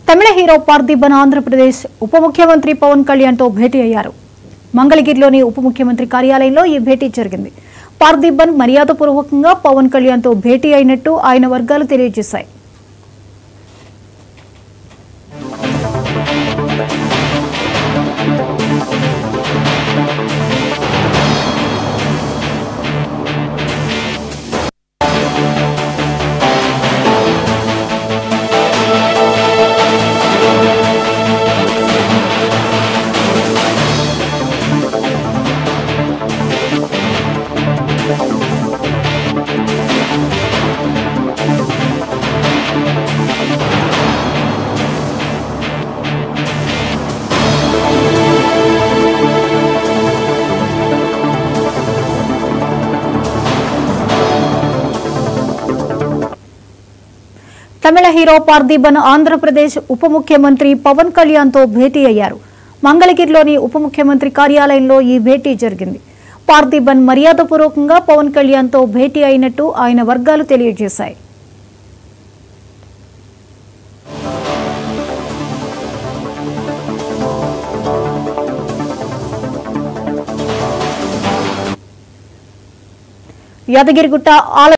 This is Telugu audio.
తమిళ హీరో పార్థిబన్ ఆంధ్రప్రదేశ్ ఉప ముఖ్యమంత్రి పవన్ కళ్యాణ్తో భేటీ అయ్యారు మంగళగిరిలోని ఉప ముఖ్యమంత్రి కార్యాలయంలో ఈ భేటీ జరిగింది పార్థిబన్ మర్యాదపూర్వకంగా పవన్ కళ్యాణ్తో భేటీ అయినట్టు ఆయన వర్గాలు తెలియజేశాయి తమిళ హీరో పార్థిబన్ ఆంధ్రప్రదేశ్ ఉప ముఖ్యమంత్రి పవన్ కళ్యాణ్తో భేటీ అయ్యారు మంగళగిరిలోని ఉప ముఖ్యమంత్రి కార్యాలయంలో ఈ భేటీ జరిగింది పార్థిబన్ మర్యాదపూర్వకంగా పవన్ కళ్యాణ్తో భేటీ అయినట్టు ఆయన వర్గాలు తెలియజేశాయి యాదగిరిగుట్ట ఆల